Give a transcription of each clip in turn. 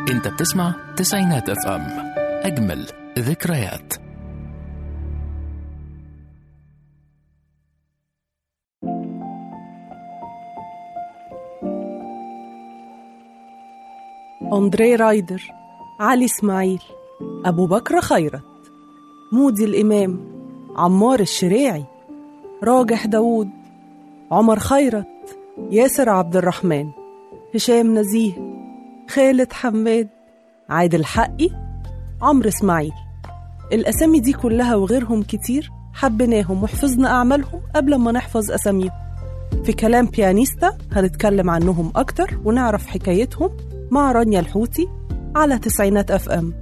انت بتسمع تسعينات اف ام اجمل ذكريات أندري رايدر علي إسماعيل أبو بكر خيرت مودي الإمام عمار الشريعي راجح داوود عمر خيرت ياسر عبد الرحمن هشام نزيه خالد حماد عادل حقي عمرو إسماعيل الأسامي دي كلها وغيرهم كتير حبيناهم وحفظنا أعمالهم قبل ما نحفظ أساميهم في كلام بيانيستا هنتكلم عنهم أكتر ونعرف حكايتهم مع رانيا الحوتي على تسعينات أف أم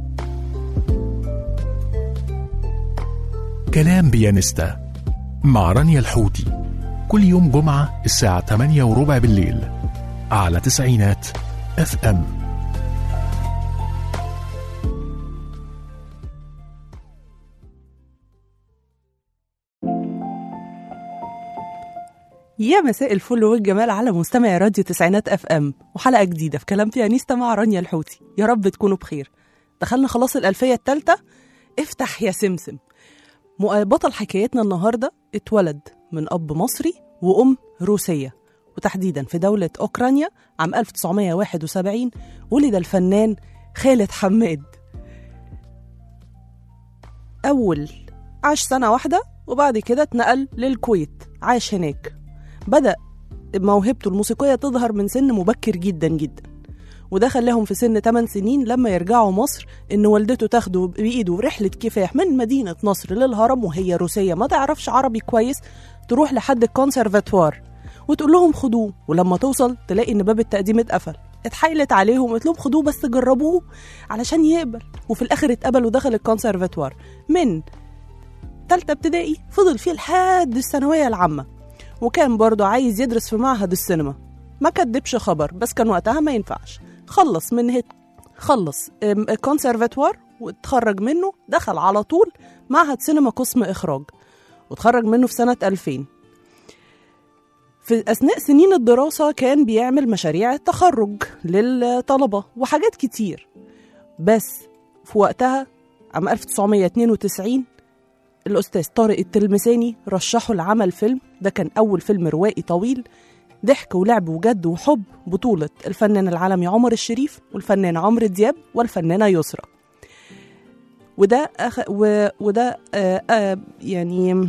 كلام بيانستا مع رانيا الحوتي كل يوم جمعة الساعة 8 وربع بالليل على تسعينات اف ام يا مساء الفل والجمال على مستمع راديو تسعينات اف ام وحلقه جديده في كلام بيانيستا مع رانيا الحوتي يا رب تكونوا بخير دخلنا خلاص الالفيه الثالثه افتح يا سمسم مؤ- بطل حكايتنا النهارده اتولد من اب مصري وام روسيه وتحديدا في دوله اوكرانيا عام 1971 ولد الفنان خالد حماد اول عاش سنه واحده وبعد كده اتنقل للكويت عاش هناك بدأ موهبته الموسيقية تظهر من سن مبكر جدا جدا وده خلاهم في سن 8 سنين لما يرجعوا مصر ان والدته تاخده بايده رحله كفاح من مدينه نصر للهرم وهي روسيه ما تعرفش عربي كويس تروح لحد الكونسرفاتوار وتقول لهم خدوه ولما توصل تلاقي ان باب التقديم اتقفل اتحايلت عليهم وقلت لهم خدوه بس جربوه علشان يقبل وفي الاخر اتقبل ودخل الكونسرفاتوار من تالتة ابتدائي فضل فيه لحد الثانوية العامة وكان برضه عايز يدرس في معهد السينما ما كدبش خبر بس كان وقتها ما ينفعش خلص من هيك خلص ام، الكونسرفاتوار واتخرج منه دخل على طول معهد سينما قسم إخراج واتخرج منه في سنة 2000 في أثناء سنين الدراسة كان بيعمل مشاريع التخرج للطلبة وحاجات كتير بس في وقتها عام 1992 الأستاذ طارق التلمساني رشحه لعمل فيلم ده كان أول فيلم روائي طويل ضحك ولعب وجد وحب بطولة الفنان العالمي عمر الشريف والفنان عمرو دياب والفنانة يسرا وده أخ... و... وده آه آه يعني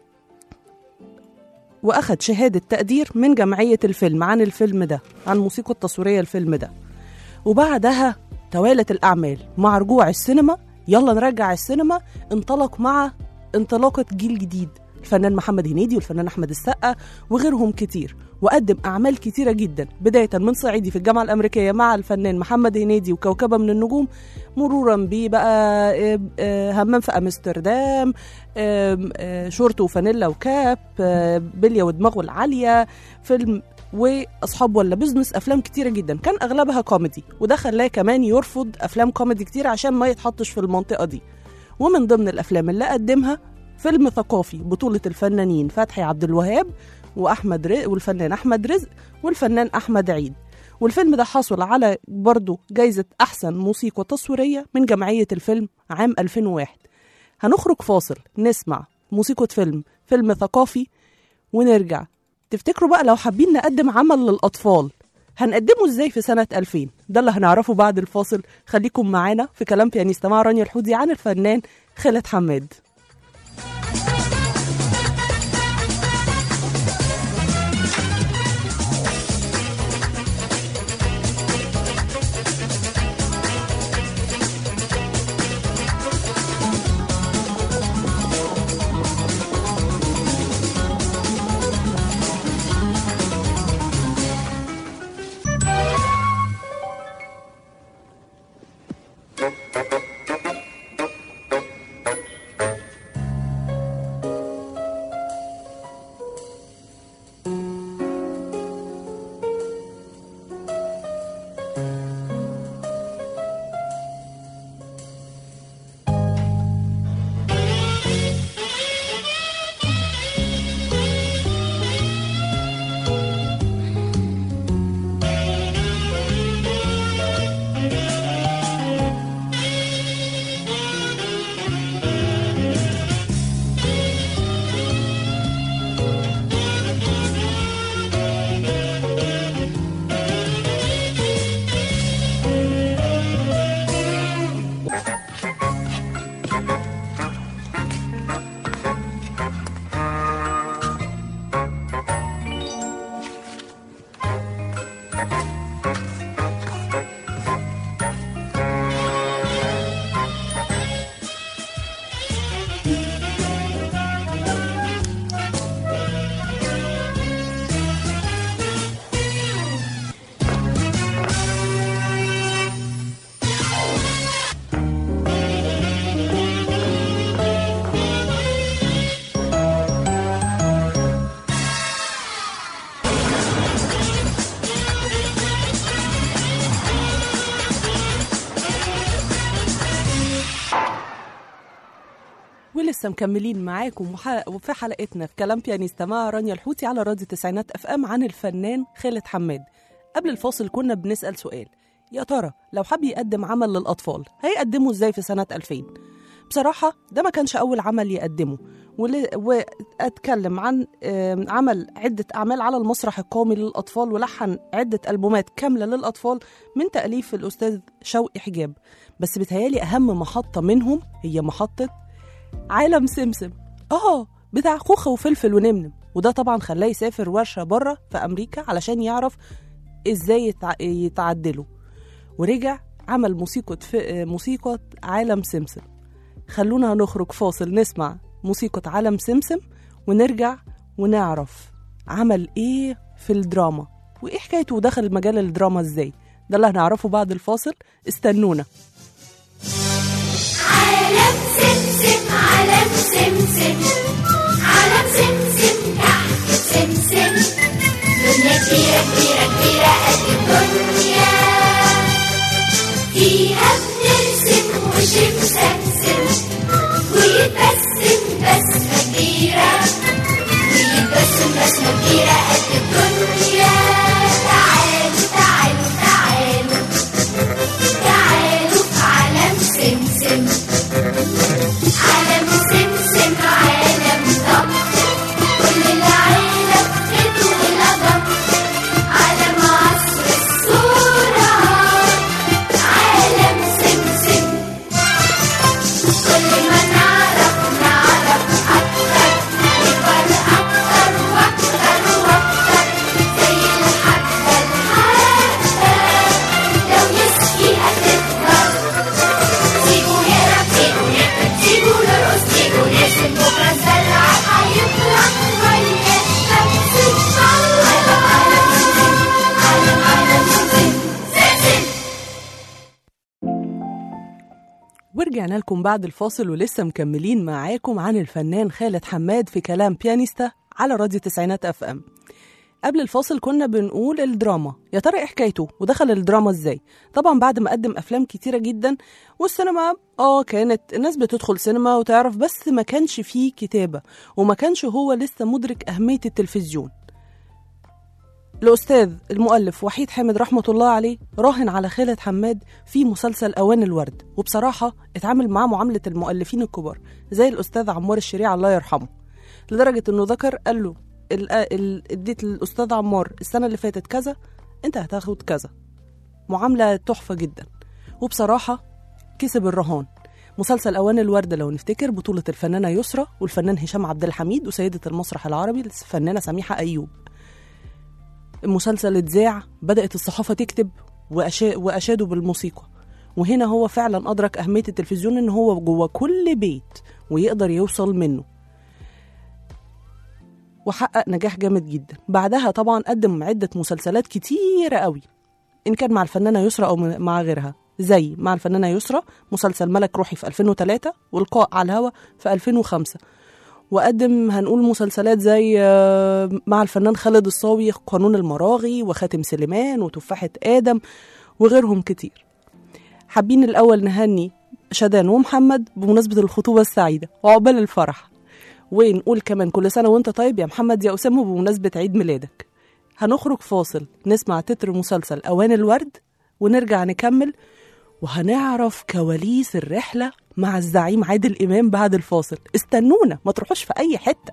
وأخد شهادة تقدير من جمعية الفيلم عن الفيلم ده عن الموسيقى التصويرية الفيلم ده وبعدها توالت الأعمال مع رجوع السينما يلا نرجع السينما انطلق مع انطلاقة جيل جديد الفنان محمد هنيدي والفنان أحمد السقا وغيرهم كتير وقدم أعمال كتيرة جدا بداية من صعيدي في الجامعة الأمريكية مع الفنان محمد هنيدي وكوكبة من النجوم مرورا ببقى آه، آه، همام في أمستردام آم، آه، شورت وفانيلا وكاب آه، بلية ودماغه العالية فيلم واصحاب ولا بزنس افلام كتيره جدا كان اغلبها كوميدي وده خلاه كمان يرفض افلام كوميدي كتير عشان ما يتحطش في المنطقه دي ومن ضمن الافلام اللي قدمها فيلم ثقافي بطوله الفنانين فتحي عبد الوهاب واحمد رزق والفنان احمد رزق والفنان احمد عيد والفيلم ده حصل على برضه جايزه احسن موسيقى تصويريه من جمعيه الفيلم عام 2001 هنخرج فاصل نسمع موسيقى فيلم فيلم ثقافي ونرجع تفتكروا بقى لو حابين نقدم عمل للأطفال هنقدمه ازاي في سنة 2000 ده اللي هنعرفه بعد الفاصل خليكم معانا في كلام بيانيستا مع رانيا الحودي عن الفنان خالد حماد ولسه مكملين معاكم وح- وفي حلقتنا في كلام بيانيستا مع رانيا الحوتي على راديو تسعينات اف ام عن الفنان خالد حماد قبل الفاصل كنا بنسأل سؤال يا ترى لو حب يقدم عمل للأطفال هيقدمه ازاي في سنة 2000 بصراحة ده ما كانش أول عمل يقدمه ول- وأتكلم عن آم، عمل عدة أعمال على المسرح القومي للأطفال ولحن عدة ألبومات كاملة للأطفال من تأليف الأستاذ شوقي حجاب بس بتهيالي أهم محطة منهم هي محطة عالم سمسم اه بتاع خوخة وفلفل ونمنم وده طبعا خلاه يسافر ورشة بره في أمريكا علشان يعرف ازاي يتع... يتعدلوا ورجع عمل موسيقى في... موسيقى عالم سمسم خلونا نخرج فاصل نسمع موسيقى عالم سمسم ونرجع ونعرف عمل ايه في الدراما وايه حكايته ودخل مجال الدراما ازاي ده اللي هنعرفه بعد الفاصل استنونا عالم سمسم عالم سمسم عالم سمسم تحت سمسم دنيا كبيرة كبيرة كبيرة قد الدنيا فيها بنرسم وشمسمسم ويتبسم بسمة كبيرة ويتبسم بسمة كبيرة قد الدنيا تعالوا تعالوا تعالوا تعالوا في عالم سمسم عالم سمسم عالم ضم كل العالم خيط ولضم عالم عصر الصورة عالم سمسم كل ما نعرف نعرف أكتر نكبر أكتر وأكتر وأكتر زي الحبة الحبة لو يسقي هتكبر سيبوا يرق سيبوا يكتب سيبوا نرقص سيبوا نرسم بكرة الزرع هيطلع مية شمس عالم عالم سمسم عالم عالم سمسم سمسم ورجعنا لكم بعد الفاصل ولسه مكملين معاكم عن الفنان خالد حماد في كلام بيانيستا على راديو تسعينات اف ام قبل الفاصل كنا بنقول الدراما يا ترى ايه حكايته ودخل الدراما ازاي طبعا بعد ما قدم افلام كتيره جدا والسينما اه كانت الناس بتدخل سينما وتعرف بس ما كانش فيه كتابه وما كانش هو لسه مدرك اهميه التلفزيون الأستاذ المؤلف وحيد حامد رحمة الله عليه راهن على خالد حماد في مسلسل أوان الورد وبصراحة اتعامل معاه معاملة المؤلفين الكبار زي الأستاذ عمار الشريع الله يرحمه لدرجة إنه ذكر قال له ال- ال- اديت للأستاذ عمار السنة اللي فاتت كذا أنت هتاخد كذا معاملة تحفة جدا وبصراحة كسب الرهان مسلسل أوان الورد لو نفتكر بطولة الفنانة يسرى والفنان هشام عبد الحميد وسيدة المسرح العربي الفنانة سميحة أيوب المسلسل اتذاع بدأت الصحافة تكتب وأشا... وأشادوا بالموسيقى وهنا هو فعلا أدرك أهمية التلفزيون إن هو جوه كل بيت ويقدر يوصل منه وحقق نجاح جامد جدا بعدها طبعا قدم عدة مسلسلات كتيرة قوي إن كان مع الفنانة يسرى أو م- مع غيرها زي مع الفنانة يسرى مسلسل ملك روحي في 2003 والقاء على الهوا في 2005 وقدم هنقول مسلسلات زي آه، مع الفنان خالد الصاوي قانون المراغي وخاتم سليمان وتفاحة آدم وغيرهم كتير حابين الأول نهني شدان ومحمد بمناسبة الخطوبة السعيدة وعقبال الفرح ونقول كمان كل سنة وانت طيب يا محمد يا أسامة بمناسبة عيد ميلادك هنخرج فاصل نسمع تتر مسلسل أوان الورد ونرجع نكمل وهنعرف كواليس الرحلة مع الزعيم عادل إمام بعد الفاصل استنونا ما تروحوش في أي حتة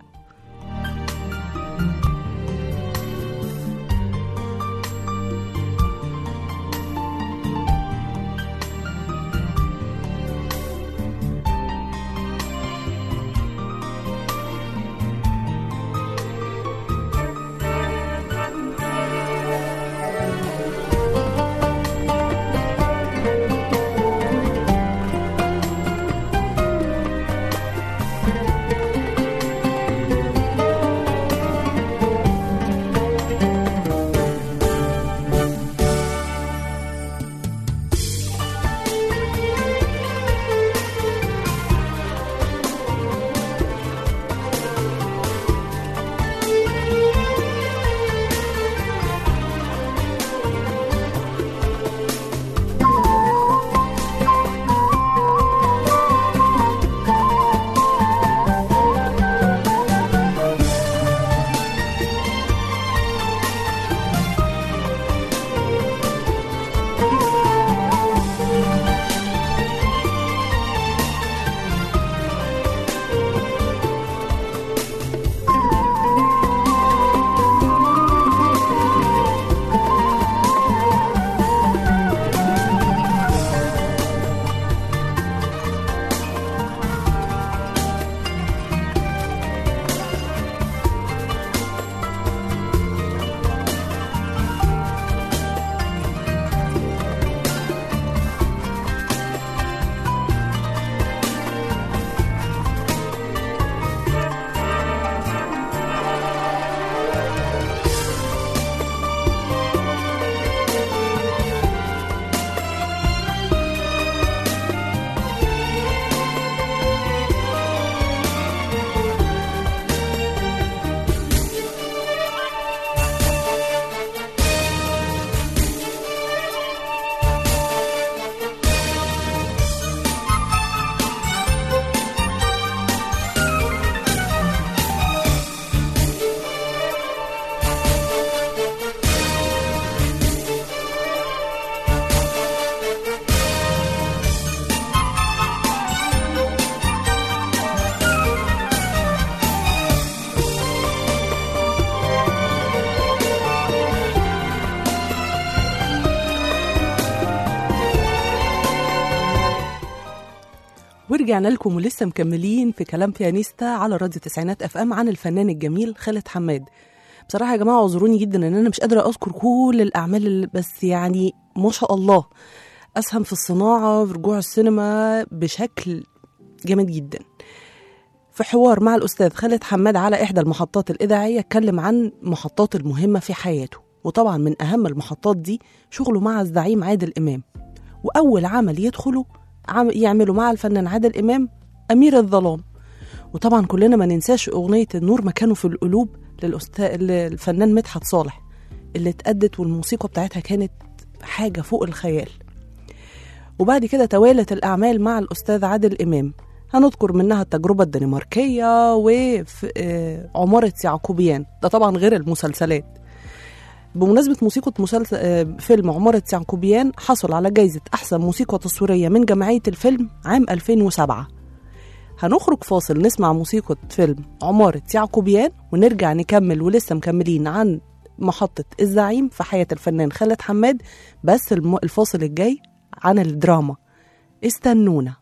ورجعنا لكم ولسه مكملين في كلام بيانيستا على راديو تسعينات اف ام عن الفنان الجميل خالد حماد بصراحه يا جماعه اعذروني جدا ان انا مش قادره اذكر كل الاعمال اللي بس يعني ما شاء الله اسهم في الصناعه في رجوع السينما بشكل جامد جدا في حوار مع الاستاذ خالد حماد على احدى المحطات الاذاعيه اتكلم عن محطات المهمه في حياته وطبعا من اهم المحطات دي شغله مع الزعيم عادل امام واول عمل يدخله عم يعمله مع الفنان عادل امام امير الظلام وطبعا كلنا ما ننساش اغنيه النور مكانه في القلوب للأستاذ للفنان مدحت صالح اللي اتأدت والموسيقى بتاعتها كانت حاجه فوق الخيال وبعد كده توالت الأعمال مع الأستاذ عادل إمام هنذكر منها التجربة الدنماركية وعمارة يعقوبيان ده طبعا غير المسلسلات بمناسبة موسيقى مسلسل آه، فيلم عمارة يعقوبيان حصل على جايزة أحسن موسيقى تصويرية من جمعية الفيلم عام 2007 هنخرج فاصل نسمع موسيقى فيلم عمارة يعقوبيان ونرجع نكمل ولسه مكملين عن محطة الزعيم في حياة الفنان خالد حماد بس الم- الفاصل الجاي عن الدراما استنونا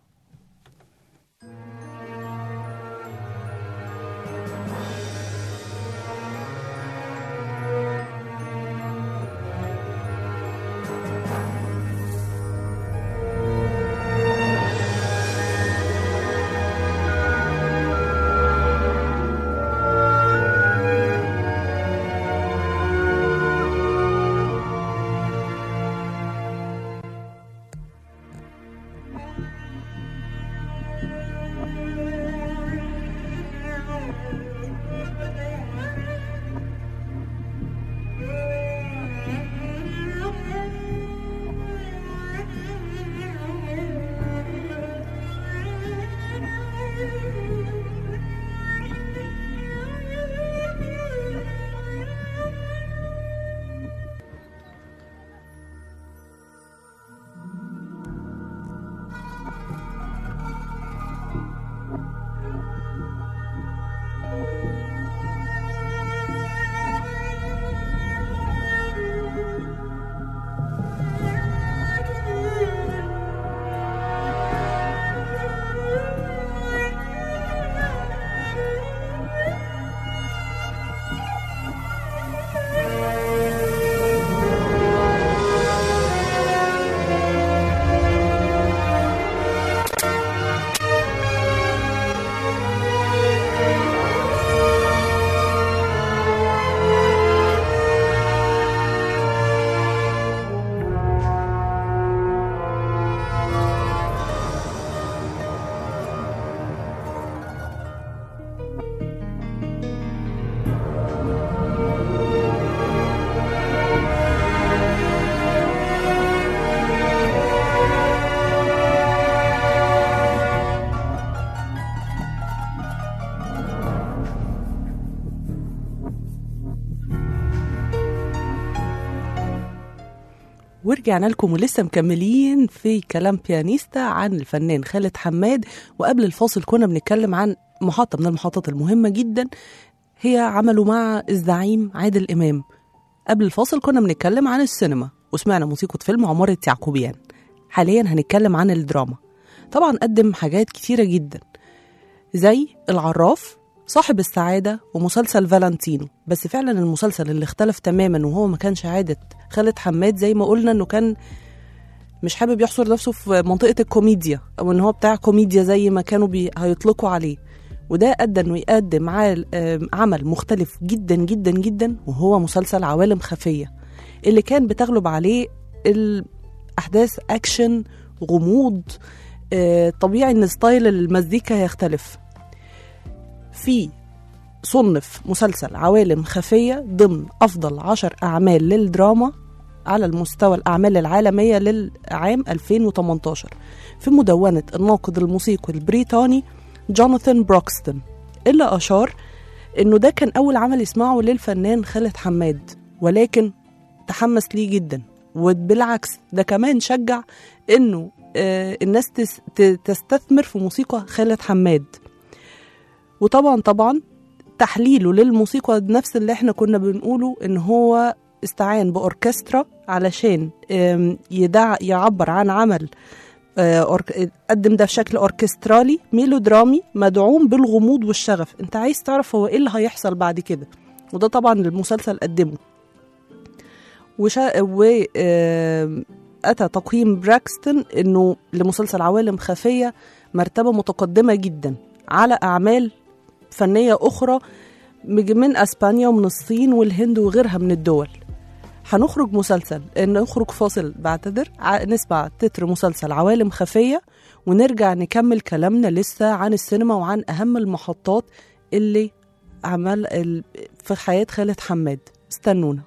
ورجعنا لكم ولسه مكملين في كلام بيانيستا عن الفنان خالد حماد وقبل الفاصل كنا بنتكلم عن محطة من المحطات المهمة جدا هي عمله مع الزعيم عادل إمام قبل الفاصل كنا بنتكلم عن السينما وسمعنا موسيقى فيلم عمارة يعقوبيان حاليا هنتكلم عن الدراما طبعا قدم حاجات كتيرة جدا زي العراف صاحب السعادة ومسلسل فالنتينو بس فعلا المسلسل اللي اختلف تماما وهو ما كانش عادة خالد حماد زي ما قلنا انه كان مش حابب يحصر نفسه في منطقة الكوميديا او ان هو بتاع كوميديا زي ما كانوا بي... هيطلقوا عليه وده ادى انه يقدم عال... آم، عمل مختلف جدا جدا جدا وهو مسلسل عوالم خفية اللي كان بتغلب عليه الاحداث اكشن غموض آه، طبيعي ان ستايل المزيكا هيختلف في صنف مسلسل عوالم خفية ضمن أفضل عشر أعمال للدراما على المستوى الأعمال العالمية للعام 2018 في مدونة الناقد الموسيقي البريطاني جوناثان بروكستون اللي أشار إنه ده كان أول عمل يسمعه للفنان خالد حماد ولكن تحمس ليه جدا وبالعكس ده كمان شجع إنه آه، الناس تس- ت- تستثمر في موسيقى خالد حماد وطبعا طبعا تحليله للموسيقى نفس اللي احنا كنا بنقوله ان هو استعان بأوركسترا علشان آم، يدع يعبر عن عمل آه، أورك... قدم ده بشكل اوركسترالي ميلودرامي مدعوم بالغموض والشغف انت عايز تعرف هو ايه اللي هيحصل بعد كده وده طبعا المسلسل قدمه وشا... و آه، اتى تقييم براكستون انه لمسلسل عوالم خفيه مرتبه متقدمه جدا على اعمال فنيه اخرى مج- من اسبانيا ومن الصين والهند وغيرها من الدول هنخرج مسلسل نخرج فاصل بعتذر ع- نسمع تتر مسلسل عوالم خفية ونرجع نكمل كلامنا لسه عن السينما وعن أهم المحطات اللي عمل ال- في حياة خالد حماد استنونا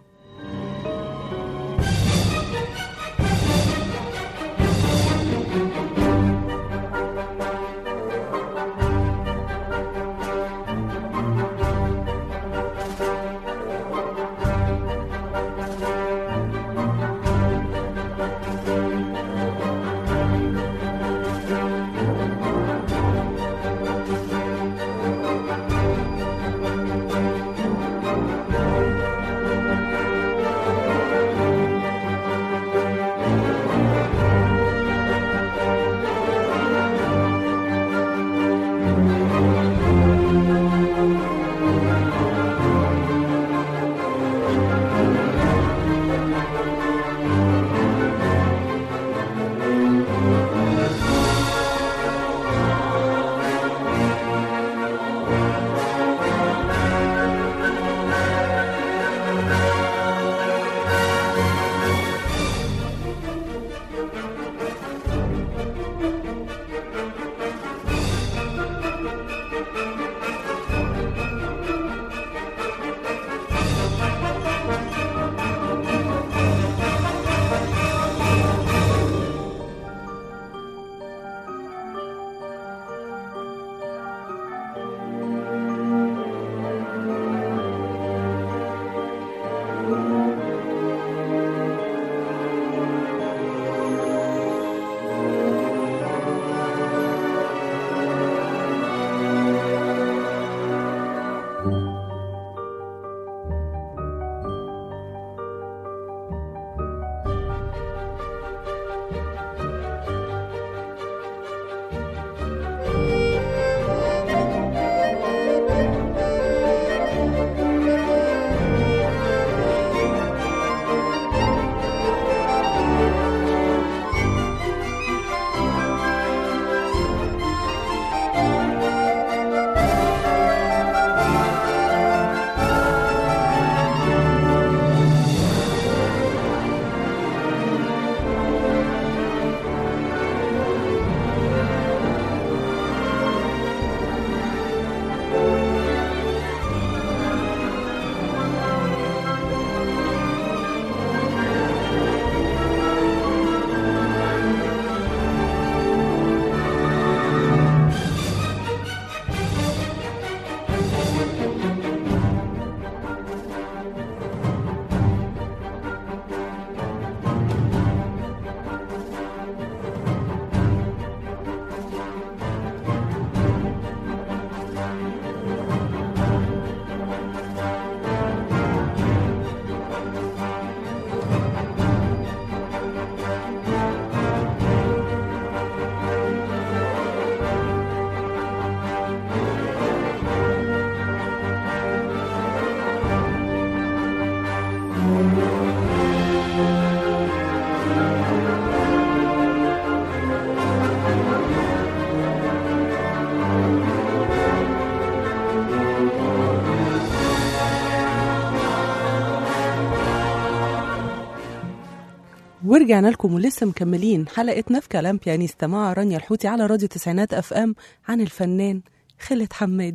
ورجعنا لكم ولسه مكملين حلقتنا في كلام بيانيستا مع رانيا الحوتي على راديو تسعينات اف ام عن الفنان خالد حماد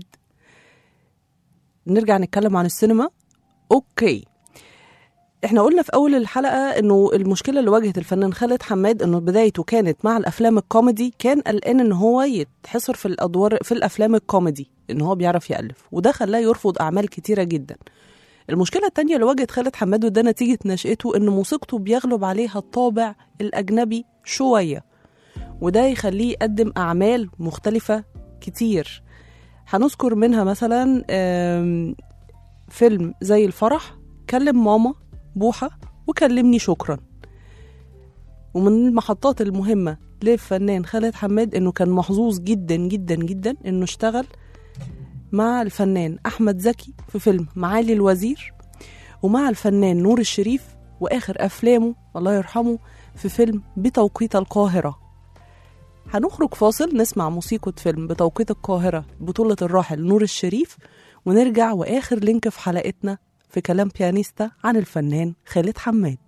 نرجع نتكلم عن السينما اوكي احنا قلنا في اول الحلقه انه المشكله اللي واجهت الفنان خالد حماد انه بدايته كانت مع الافلام الكوميدي كان قلقان ان هو يتحصر في الادوار في الافلام الكوميدي ان هو بيعرف يالف وده خلاه يرفض اعمال كتيره جدا المشكلة التانية اللي واجهت خالد حماد وده نتيجة نشأته إن موسيقته بيغلب عليها الطابع الأجنبي شوية وده يخليه يقدم أعمال مختلفة كتير هنذكر منها مثلا آم، فيلم زي الفرح كلم ماما بوحة وكلمني شكرا ومن المحطات المهمة للفنان خالد حماد انه كان محظوظ جدا جدا جدا انه اشتغل مع الفنان احمد زكي في فيلم معالي الوزير ومع الفنان نور الشريف واخر افلامه الله يرحمه في فيلم بتوقيت القاهره هنخرج فاصل نسمع موسيقى فيلم بتوقيت القاهره بطوله الراحل نور الشريف ونرجع واخر لينك في حلقتنا في كلام بيانيستا عن الفنان خالد حماد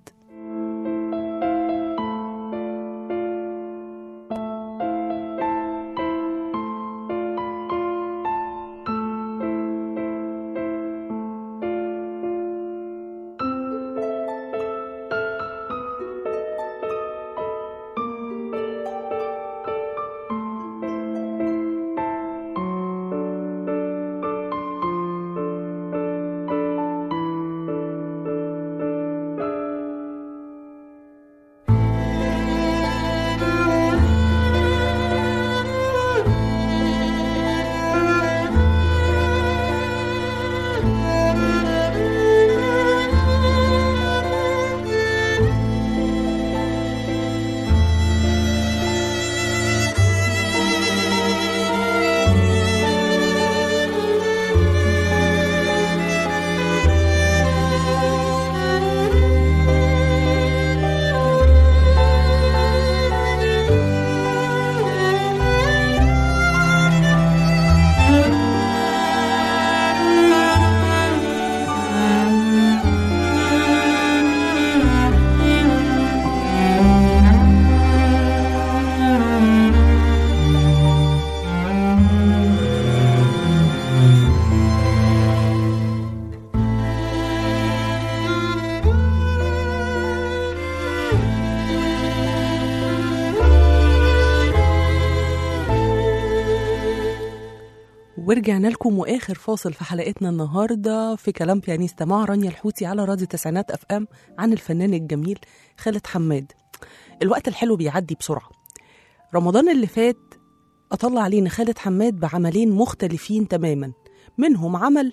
ورجعنا لكم واخر فاصل في حلقتنا النهارده في كلام بيانيستا مع رانيا الحوتي على راديو تسعينات اف ام عن الفنان الجميل خالد حماد الوقت الحلو بيعدي بسرعه رمضان اللي فات اطلع علينا خالد حماد بعملين مختلفين تماما منهم عمل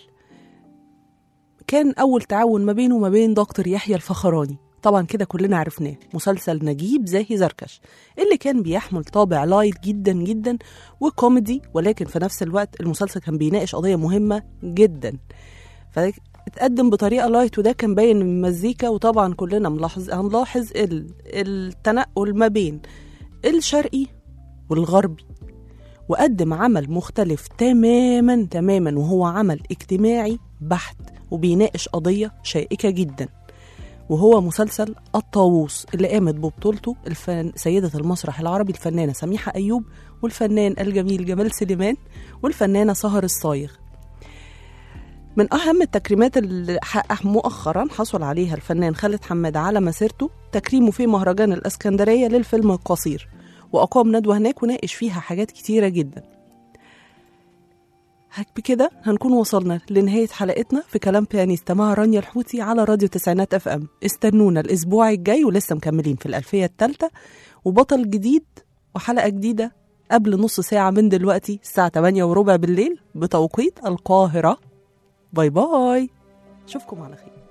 كان اول تعاون ما بينه وما بين دكتور يحيى الفخراني طبعا كده كلنا عرفناه مسلسل نجيب زاهي زركش اللي كان بيحمل طابع لايت جدا جدا وكوميدي ولكن في نفس الوقت المسلسل كان بيناقش قضية مهمة جدا فاتقدم بطريقة لايت وده كان باين من المزيكا وطبعا كلنا ملاحظ هنلاحظ ال- التنقل ما بين الشرقي والغربي وقدم عمل مختلف تماما تماما وهو عمل اجتماعي بحت وبيناقش قضية شائكة جدا وهو مسلسل الطاووس اللي قامت ببطولته الفن... سيدة المسرح العربي الفنانة سميحة أيوب والفنان الجميل جمال سليمان والفنانة سهر الصايغ من أهم التكريمات اللي حقق مؤخرا حصل عليها الفنان خالد حماد على مسيرته تكريمه في مهرجان الإسكندرية للفيلم القصير وأقام ندوة هناك وناقش فيها حاجات كتيرة جدا هك- بكده هنكون وصلنا لنهاية حلقتنا في كلام بيانيستا مع رانيا الحوتي على راديو تسعينات اف ام استنونا الأسبوع الجاي ولسه مكملين في الألفية الثالثة وبطل جديد وحلقة جديدة قبل نص ساعة من دلوقتي الساعة 8 وربع بالليل بتوقيت القاهرة باي باي اشوفكم على خير